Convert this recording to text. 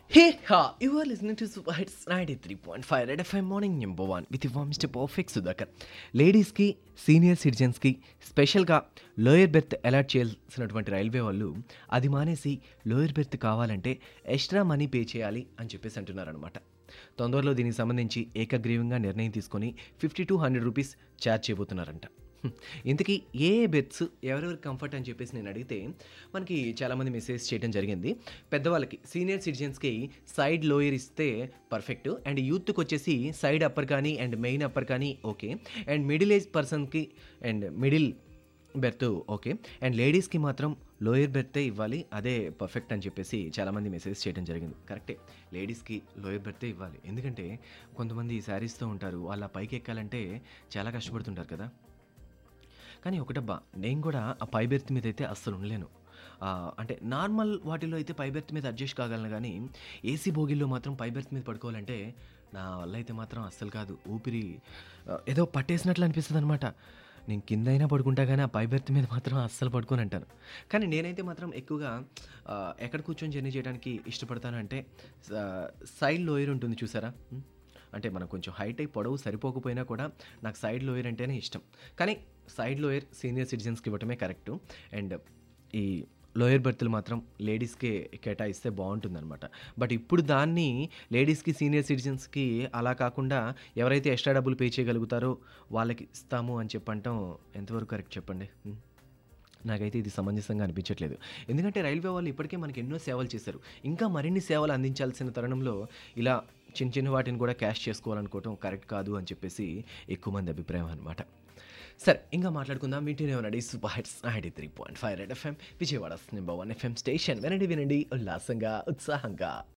Hey ha! You are listening to Super Hits 93.5 Red FM Morning Number 1 with your Mr. Perfect Sudhakar. లేడీస్కి senior సిటిజన్స్కి స్పెషల్గా lower berth allot చేయాల్సినటువంటి railway వాళ్ళు అది మానేసి lower berth కావాలంటే ఎక్స్ట్రా మనీ పే చేయాలి అని చెప్పేసి అంటున్నారనమాట తొందరలో దీనికి సంబంధించి ఏకగ్రీవంగా నిర్ణయం తీసుకొని fifty to hundred rupees charge చేయబోతున్నారంట హ్మ్. ఇంతకీ ఏ ఏ బెర్త్స్ ఎవరెవరి కంఫర్ట్ అని చెప్పేసి నేను అడిగితే మనకి చాలామంది మెసేజ్ చేయడం జరిగింది పెద్దవాళ్ళకి సీనియర్ సిటిజన్స్కి సైడ్ లోయర్ ఇస్తే పర్ఫెక్ట్ అండ్ యూత్కి వచ్చేసి సైడ్ అప్పర్ కానీ అండ్ మెయిన్ అప్పర్ కానీ ఓకే అండ్ మిడిల్ ఏజ్ పర్సన్కి and middle berth okay and లేడీస్కి మాత్రం లోయర్ బెర్తే ఇవ్వాలి అదే పర్ఫెక్ట్ అని చెప్పేసి చాలామంది మెసేజ్ చేయడం జరిగింది కరెక్టే లేడీస్కి లోయర్ బెర్తే ఇవ్వాలి ఎందుకంటే కొంతమంది శారీస్తో ఉంటారు వాళ్ళ పైకి ఎక్కాలంటే చాలా కష్టపడుతుంటారు కదా కానీ ఒకటబ్బా నేను కూడా ఆ పై బెర్త్ మీద అయితే అస్సలు ఉండలేను ఆ, అంటే నార్మల్ వాటిలో అయితే పై బెర్త్ మీద అడ్జస్ట్ కాగలను కానీ ఏసీ బోగిల్లో మాత్రం పై బెర్త్ మీద పడుకోవాలంటే నా వల్ల అయితే మాత్రం అస్సలు కాదు ఊపిరి ఆ, ఏదో పట్టేసినట్లు అనిపిస్తుంది అనమాట నేను కిందైనా పడుకుంటా కానీ ఆ పై బెర్త్ మీద మాత్రం అస్సలు పడుకొని అంటాను కానీ నేనైతే మాత్రం ఎక్కువగా ఆ, ఎక్కడ కూర్చొని జర్నీ చేయడానికి ఇష్టపడతాను అంటే సైడ్ లోయర్ ఉంటుంది చూసారా ఉం? అంటే మనం కొంచెం హైట్ అయి పొడవు సరిపోకపోయినా కూడా నాకు సైడ్ లోయర్ అంటేనే ఇష్టం కానీ సైడ్ లోయర్ సీనియర్ సిటిజన్స్కి ఇవ్వటమే కరెక్ట్ అండ్ ఈ లోయర్ బెర్త్లు మాత్రం లేడీస్కే కేటాయిస్తే బాగుంటుందన్నమాట బట్ ఇప్పుడు దాన్ని లేడీస్కి సీనియర్ సిటిజన్స్కి అలా కాకుండా ఎవరైతే ఎక్స్ట్రా డబ్బులు పే చేయగలుగుతారో వాళ్ళకి ఇస్తాము అని చెప్పంటాం ఎంతవరకు కరెక్ట్ చెప్పండి ఉం? నాకైతే ఇది సమంజసంగా అనిపించట్లేదు ఎందుకంటే రైల్వే వాళ్ళు ఇప్పటికే మనకి ఎన్నో సేవలు చేశారు ఇంకా మరిన్ని సేవలు అందించాల్సిన తరుణంలో ఇలా చిన్న చిన్న వాటిని కూడా క్యాష్ చేసుకోవాలనుకోవటం కరెక్ట్ కాదు అని చెప్పేసి ఎక్కువ మంది అభిప్రాయం అనమాట సరే ఇంకా మాట్లాడుకుందాం వింటూనే ఉన్నాడు super hits ninety three point five red FM Vijayawada number one FM station వినండి వినండి ఉల్లాసంగా ఉత్సాహంగా